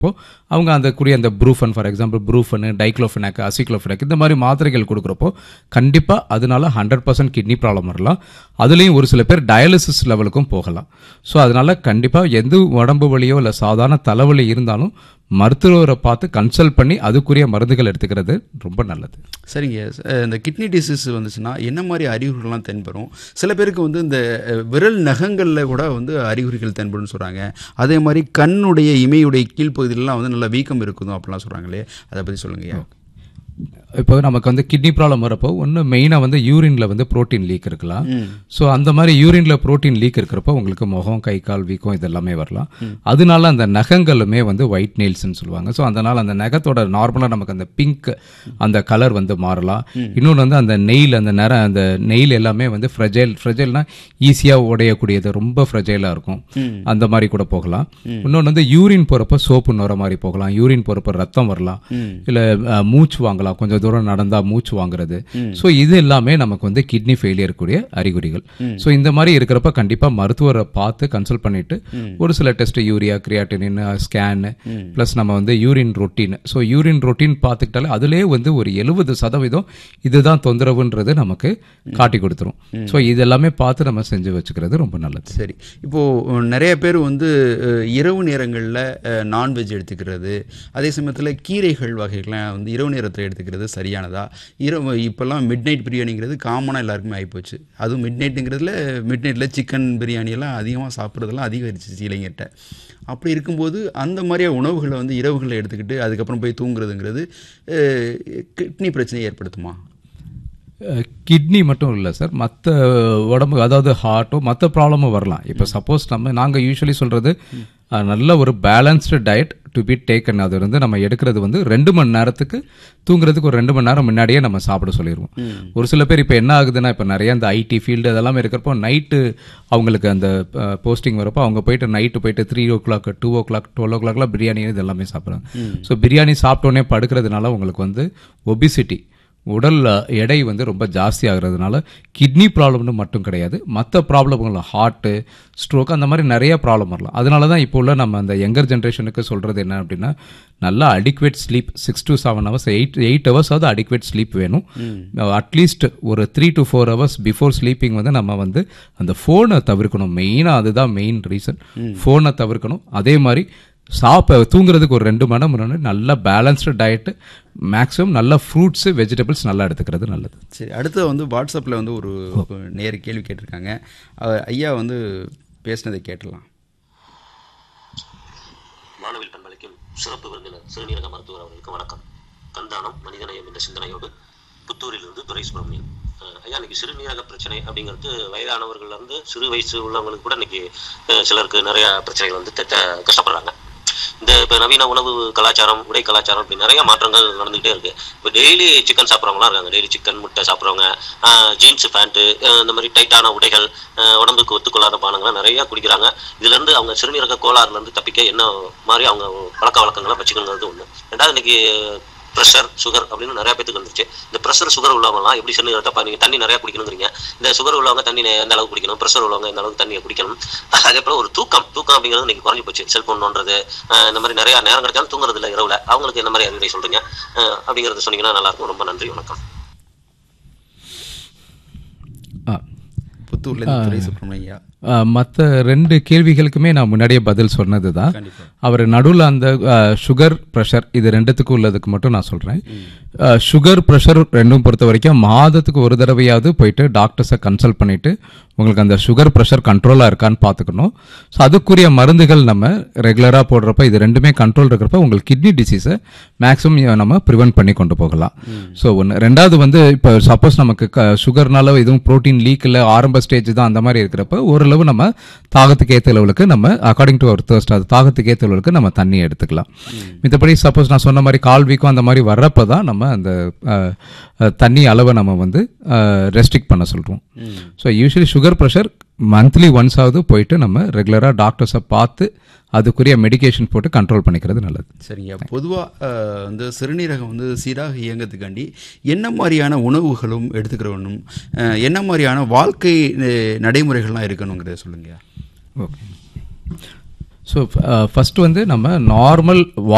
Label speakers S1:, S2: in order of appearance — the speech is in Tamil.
S1: இப்போ அவங்க அந்த கூடிய அந்த Brufen for example Brufen diclofenac aceclofenac இந்த மாதிரி மாத்திரைகள் கொடுக்குறப்போ கண்டிப்பாக அதனால ஹண்ட்ரட் பர்சன்ட் கிட்னி ப்ராப்ளம் வரலாம் அதுலேயும் ஒரு சில பேர் டயாலிசிஸ் லெவலுக்கும் போகலாம் ஸோ அதனால கண்டிப்பாக எந்த உடம்பு வலியோ இல்லை சாதாரண தலைவலி இருந்தாலும் மருத்துவரை பார்த்து கன்சல்ட் பண்ணி அதுக்குரிய மருந்துகள் எடுத்துக்கிறது ரொம்ப நல்லது
S2: சரிங்க அஹ் இந்த கிட்னி டிசீஸ் வந்துச்சுன்னா என்ன மாதிரி அறிகுறிகள்லாம் தென்படும் சில பேருக்கு வந்து இந்த அஹ், விரல் நகங்களில் கூட வந்து அறிகுறிகள் தென்படும்னு சொல்கிறாங்க அதே மாதிரி கண்ணுடைய இமையுடைய கீழ்ப்பகுதியிலலாம் வந்து நல்ல வீக்கம் இருக்குதும் அப்படிலாம் சொல்கிறாங்களே அதை பற்றி சொல்லுங்கய்யா
S1: இப்போ நமக்கு வந்து கிட்னி ப்ராப்ளம் வரப்போ ஒன்று மெயினாக வந்து யூரின்ல வந்து புரோட்டீன் லீக் இருக்கலாம் ஸோ அந்த மாதிரி யூரின்ல புரோட்டீன் லீக் இருக்கிறப்போ உங்களுக்கு முகம் கை கால் வீக்கம் இது எல்லாமே வரலாம் அதனால அந்த நகங்களுமே வந்து ஒயிட் நெயில்ஸ்னு சொல்லுவாங்க ஸோ அதனால அந்த நகத்தோட நார்மலாக நமக்கு அந்த பிங்க் அந்த கலர் வந்து மாறலாம் இன்னொன்று வந்து அந்த நெயில் அந்த நிற அந்த நெயில் எல்லாமே வந்து ஃப்ரெஜைல் ஃப்ரெஜைல்னா ஈஸியாக உடையக்கூடியது ரொம்ப ஃப்ரெஜைலாக இருக்கும் அந்த மாதிரி கூட போகலாம் இன்னொன்று வந்து யூரின் போகிறப்ப சோப்பு நுர மாதிரி போகலாம் யூரின் போகிறப்ப ரத்தம் வரலாம் இல்லை மூச்சு வாங்கலாம் கொஞ்சம் தூரம் நடந்தால் மூச்சு வாங்குறது ஸோ இது எல்லாமே நமக்கு வந்து கிட்னி ஃபெயிலியர் கூடிய அறிகுறிகள் ஸோ இந்த மாதிரி இருக்கிறப்ப கண்டிப்பாக மருத்துவரை பார்த்து கன்சல்ட் பண்ணிட்டு ஒரு சில test urea creatinine scan plus நம்ம வந்து urine routine so urine routine பார்த்துக்கிட்டாலே அதுலேயே வந்து ஒரு எழுபது சதவீதம் இதுதான் தொந்தரவுன்றது நமக்கு காட்டி கொடுத்துரும் ஸோ இது எல்லாமே பார்த்து நம்ம செஞ்சு வச்சுக்கிறது ரொம்ப நல்லது
S2: சரி இப்போது நிறைய பேர் வந்து அஹ், இரவு நேரங்களில் நான்வெஜ் எடுத்துக்கிறது அதே சமயத்தில் கீரைகள் வகைகள்லாம் வந்து இரவு நேரத்தில் எடுத்துக்கிறது சரியானதா இரவு இப்போல்லாம் மிட் நைட் பிரியாணிங்கிறது காமனாக எல்லாருக்குமே ஆகிப்போச்சு அதுவும் மிட் நைட்டுங்கிறதுல மிட் நைட்டில் சிக்கன் பிரியாணி எல்லாம் அதிகமாக சாப்பிட்றதெல்லாம் அதிகரிச்சிச்சு இளைஞர்கிட்ட அப்படி இருக்கும்போது அந்த மாதிரியான உணவுகளை வந்து இரவுகளில் எடுத்துக்கிட்டு அதுக்கப்புறம் போய் தூங்குறதுங்கிறது கிட்னி பிரச்சனையை ஏற்படுத்துமா
S1: கிட்னி மட்டும் இல்லை சார் மற்ற உடம்பு அதாவது ஹார்ட்டோ மற்ற ப்ராப்ளமும் வரலாம் இப்போ சப்போஸ் நம்ம நாங்கள் யூஸ்வலி சொல்கிறது நல்ல ஒரு balanced diet to be taken அது வந்து நம்ம எடுக்கிறது வந்து ரெண்டு மணி நேரத்துக்கு தூங்குறதுக்கு ஒரு ரெண்டு மணி நேரம் முன்னாடியே நம்ம சாப்பிட சொல்லிடுவோம் ஒரு சில பேர் இப்போ என்ன ஆகுதுன்னா இப்போ நிறைய இந்த ஐடி ஃபீல்டு அதெல்லாமே இருக்கிறப்போ நைட்டு அவங்களுக்கு அந்த போஸ்டிங் வரப்போ அவங்க போயிட்டு நைட்டு போயிட்டு three o'clock two o'clock twelve ஓ கிளாக்லாம் பிரியாணி இது எல்லாமே சாப்பிட்றாங்க ஸோ பிரியாணி சாப்பிட்டோன்னே படுக்கிறதுனால உங்களுக்கு வந்து ஒபிசிட்டி உடல் எடை வந்து ரொம்ப ஜாஸ்தி ஆகுறதுனால கிட்னி ப்ராப்ளம்னு மட்டும் கிடையாது மற்ற ப்ராப்ளம்கள் ஹார்ட்டு ஸ்ட்ரோக் அந்த மாதிரி நிறைய ப்ராப்ளம் வரலாம் அதனால தான் இப்போ உள்ள நம்ம அந்த யங்கர் ஜென்ரேஷனுக்கு சொல்கிறது என்ன அப்படின்னா நல்லா adequate sleep six to seven hours eight eight ஹவர்ஸாவது அடிக்குவேட் ஸ்லீப் வேணும் அட்லீஸ்ட் ஒரு three to four hours before sleeping வந்து நம்ம வந்து அந்த ஃபோனை தவிர்க்கணும் மெயினாக அதுதான் மெயின் ரீசன் ஃபோனை தவிர்க்கணும் அதே மாதிரி சாப்ப தூங்குறதுக்கு ஒரு ரெண்டு மணி நேரம் முன்னாடி நல்ல பேலன்ஸ்டு டயட்டு மேக்ஸிமம் நல்ல ஃப்ரூட்ஸு வெஜிடபிள்ஸ் நல்லா எடுத்துக்கிறது நல்லது
S2: சரி அடுத்து வந்து வாட்ஸ்அப்பில் வந்து ஒரு நேர் கேள்வி கேட்டிருக்காங்க அஹ் ஐயா வந்து பேசினதை கேட்டலாம்
S3: மாணவில் பண்பளிக்கும் சிறப்பு விருந்தினர் சிறுநீரக மருத்துவர் அவர்களுக்கு வணக்கம் கந்தானம் மனிதநேயம் என்ற சிந்தனையோடு புத்தூரிலிருந்து துரை சுப்பிரமணியன் அஹ் ஐயா இன்னைக்கு சிறுநீரக பிரச்சனை அப்படிங்கிறது வயதானவர்கள்ல இருந்து சிறு வயசு உள்ளவங்களுக்கு கூட இன்னைக்கு அஹ் சிலருக்கு நிறைய பிரச்சனைகள் வந்து தெ- தெ- கஷ்டப்படுறாங்க இந்த இப்போ நவீன உணவு கலாச்சாரம் உடை கலாச்சாரம் இப்படி நிறைய மாற்றங்கள் நடந்துகிட்டே இருக்கு இப்போ டெய்லி சிக்கன் சாப்பிட்றவங்களாம் இருக்காங்க டெய்லி சிக்கன் முட்டை சாப்பிட்றவங்க ஜீன்ஸ் பேண்ட்டு இந்த மாதிரி டைட்டான உடைகள் அஹ் உடம்புக்கு ஒத்துக்கொள்ளாத பானங்கள்லாம் நிறைய குடிக்கிறாங்க இதுல இருந்து அவங்க சிறுநீரக கோளாறுல இருந்து தப்பிக்க என்ன மாதிரி அவங்க பழக்க வழக்கங்களை வச்சுக்கணுங்கிறது ஒண்ணு ரெண்டாவது இன்னைக்கு ப்ரெஷர் சுகர் அப்படின்னு நிறைய பேத்துக்கு வந்துருச்சு இந்த ப்ரெஷர் சுகர் உள்ளவங்கலாம் எப்படி சிறுநீரகத்தை பா- நீங்க தண்ணி நிறைய குடிக்கணுங்கிறீங்க இந்த சுகர் உள்ளவங்க தண்ணி நெ- எந்த அளவுக்கு குடிக்கணும் ப்ரெஷர் உள்ளவங்க எந்த அளவுக்கு தண்ணியை குடிக்கணும் அதே போல ஒரு தூக்கம் தூக்கம் அப்படிங்கிறது இன்னைக்கு குறைஞ்சு போச்சு செல்போன் நோண்டுறது அஹ் இந்த மாதிரி நிறைய நேரம் கிடைச்சாலும் தூங்குறது இல்லை இரவுல அவங்களுக்கு என்ன மாதிரி அறிவுரை சொல்றீங்க அஹ் அப்படிங்கறத சொன்னீங்கன்னா நல்லா இருக்கும் ரொம்ப நன்றி வணக்கம்
S1: ஆ
S2: புத்தூர்லேருந்து துரை சுப்பிரமணியம் ஐயா
S1: மற்ற ரெண்டு கேள்விகளுக்குமே நான் முன்னாடியே பதில் சொன்னது தான்
S2: கண்டிப்பா.
S1: அவர் நடுவில் அந்த சுகர் ப்ரெஷர் இது ரெண்டுத்துக்கும் உள்ளதுக்கு மட்டும் நான் சொல்கிறேன் சுகர் ப்ரெஷர் ரெண்டும் பொறுத்த வரைக்கும் மாதத்துக்கு ஒரு தடவையாவது போயிட்டு டாக்டர்ஸை கன்சல்ட் பண்ணிட்டு உங்களுக்கு அந்த சுகர் ப்ரெஷர் கண்ட்ரோலாக இருக்கான்னு பார்த்துக்கணும் ஸோ அதுக்குரிய மருந்துகள் நம்ம ரெகுலராக போடுறப்ப இது ரெண்டுமே கண்ட்ரோல் இருக்கிறப்ப உங்களுக்கு கிட்னி டிசீஸை மேக்ஸிமம் நம்ம ப்ரிவென்ட் பண்ணி கொண்டு போகலாம் ஸோ ஒன்று ரெண்டாவது வந்து இப்போ சப்போஸ் நமக்கு க சுகர்னால எதுவும் ப்ரோட்டீன் லீக் இல்லை ஆரம்ப ஸ்டேஜ் தான் அந்த மாதிரி இருக்கிறப்ப ஓரளவு நம்ம தாகத்துக்கு ஏற்ற லெவலுக்கு நம்ம அக்கார்டிங் டு அவர் தேர்ஸ்ட் அது தாகத்துக்கு ஏற்ற லெவலுக்கு நம்ம தண்ணி எடுத்துக்கலாம் மித்தபடி சப்போஸ் நான் சொன்ன மாதிரி கால் வீக்கம் அந்த மாதிரி வர்றப்ப தான் நம்ம அந்த அஹ், அஹ், தண்ணி அளவை நம்ம வந்து ரெஸ்ட்ரிக்ட் பண்ண சொல்கிறோம் so usually sugar pressure monthly once ஆகுது போயிட்டு நம்ம ரெகுலராக டாக்டர்ஸை பார்த்து அதுக்குரிய மெடிகேஷன் போட்டு கண்ட்ரோல் பண்ணிக்கிறது நல்லது
S2: சரிங்க பொதுவாக வந்து சிறுநீரகம் வந்து சீராக இயங்கிறதுக்காண்டி என்ன மாதிரியான உணவுகளும் எடுத்துக்கிறவனும் அஹ், என்ன மாதிரியான வாழ்க்கை அஹ், நடைமுறைகள்லாம் இருக்கணுங்கிறத சொல்லுங்க
S1: ஓகே ஸோ ஃபஸ்ட்டு வந்து நம்ம நார்மல்